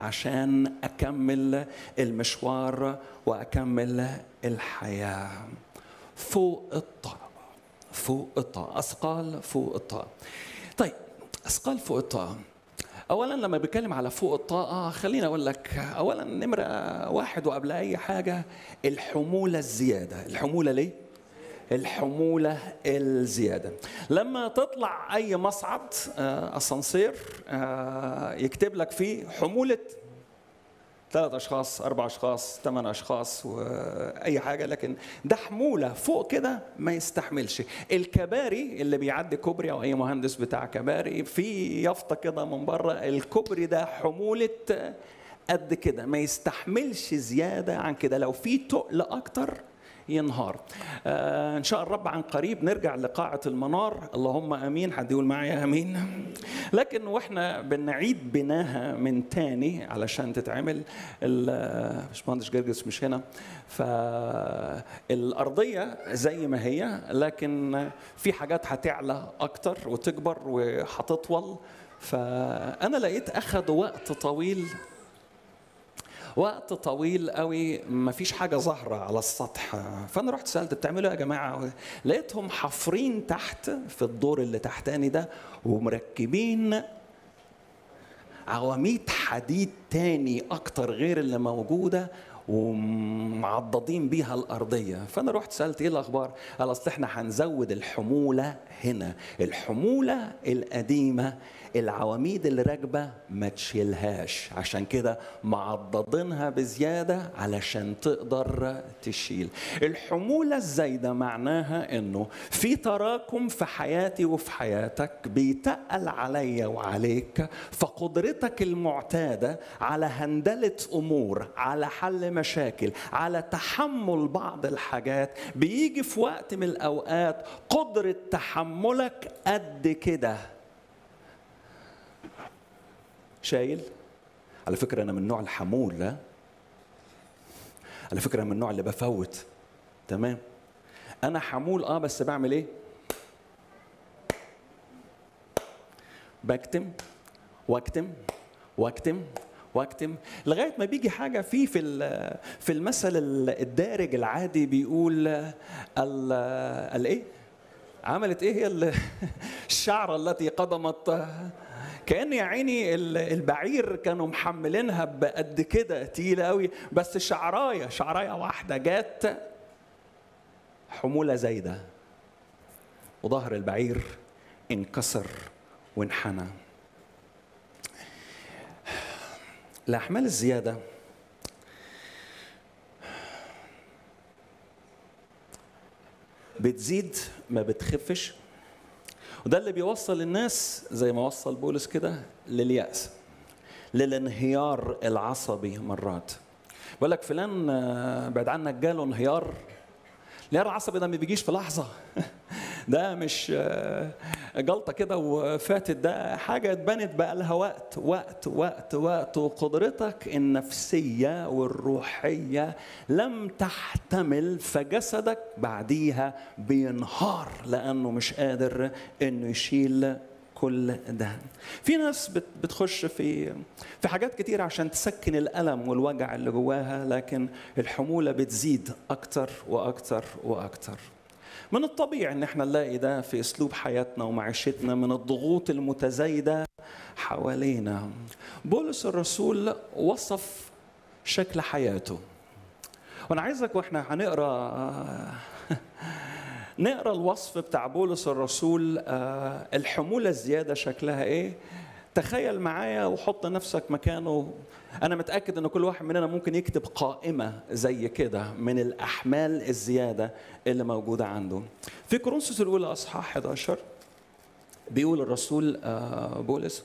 عشان اكمل المشوار واكمل الحياه فوق الطاقه فوق الطاقه اثقال فوق الطاقه طيب اثقال فوق الطاقه اولا لما بيتكلم على فوق الطاقه خليني اقول لك اولا نمره واحد وقبل اي حاجه الحموله الزياده الحموله ليه الحمولة الزيادة لما تطلع أي مصعد أسانسير يكتب لك فيه حمولة ثلاث اشخاص اربع اشخاص ثمان اشخاص واي حاجه لكن ده حموله فوق كده ما يستحملش الكباري اللي بيعدي كوبري او اي مهندس بتاع كباري في يافطه كده من بره الكوبري ده حموله قد كده ما يستحملش زياده عن كده لو في تقل اكتر ينهار آه ان شاء الرب عن قريب نرجع لقاعه المنار اللهم امين حد يقول معايا امين لكن واحنا بنعيد بناها من تاني علشان تتعمل باشمهندس جرجس مش هنا فالارضيه زي ما هي لكن في حاجات هتعلى اكتر وتكبر وهتطول فانا لقيت اخذ وقت طويل وقت طويل قوي ما فيش حاجه ظاهره على السطح فانا رحت سالت بتعملوا ايه يا جماعه لقيتهم حافرين تحت في الدور اللي تحتاني ده ومركبين عواميد حديد تاني اكتر غير اللي موجوده ومعضدين بيها الارضيه فانا رحت سالت ايه الاخبار قال اصل احنا هنزود الحموله هنا الحموله القديمه العواميد اللي راكبه ما تشيلهاش عشان كده معضدينها بزياده علشان تقدر تشيل الحموله الزايده معناها انه في تراكم في حياتي وفي حياتك بيتقل عليا وعليك فقدرتك المعتاده على هندله امور على حل مشاكل على تحمل بعض الحاجات بيجي في وقت من الاوقات قدره تحملك قد كده شايل على فكرة أنا من نوع الحمول لا على فكرة أنا من النوع اللي بفوت تمام أنا حمول أه بس بعمل إيه؟ بكتم واكتم واكتم واكتم لغايه ما بيجي حاجه في في في المثل الدارج العادي بيقول ال الايه؟ عملت ايه هي الشعره التي قدمت كان يا عيني البعير كانوا محملينها بقد كده تقيله قوي بس شعرايه شعرايه واحده جت حموله زايده وظهر البعير انكسر وانحنى الاحمال الزياده بتزيد ما بتخفش وده اللي بيوصل الناس زي ما وصل بولس كده لليأس للانهيار العصبي مرات بقول لك فلان بعد عنك جاله انهيار الانهيار العصبي ده ما بيجيش في لحظة ده مش جلطة كده وفاتت ده حاجة اتبنت بقى لها وقت وقت وقت وقت وقدرتك النفسية والروحية لم تحتمل فجسدك بعديها بينهار لأنه مش قادر إنه يشيل كل ده في ناس بتخش في في حاجات كتير عشان تسكن الألم والوجع اللي جواها لكن الحمولة بتزيد أكتر وأكتر وأكتر من الطبيعي ان احنا نلاقي ده في اسلوب حياتنا ومعيشتنا من الضغوط المتزايده حوالينا بولس الرسول وصف شكل حياته وانا عايزك واحنا هنقرا نقرا الوصف بتاع بولس الرسول الحموله الزياده شكلها ايه تخيل معايا وحط نفسك مكانه انا متاكد ان كل واحد مننا ممكن يكتب قائمه زي كده من الاحمال الزياده اللي موجوده عنده في كورنثوس الاولى اصحاح 11 بيقول الرسول بولس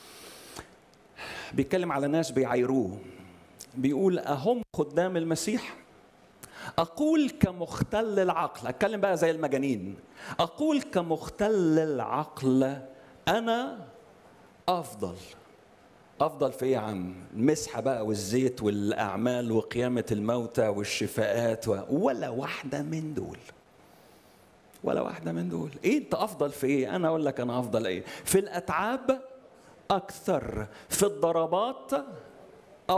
بيتكلم على ناس بيعايروه بيقول اهم خدام المسيح أقول كمختل العقل أتكلم بقى زي المجانين أقول كمختل العقل أنا أفضل افضل في ايه يا عم المسحه بقى والزيت والاعمال وقيامه الموتى والشفاءات و... ولا واحده من دول ولا واحده من دول ايه انت افضل في ايه انا اقول لك انا افضل ايه في الاتعاب اكثر في الضربات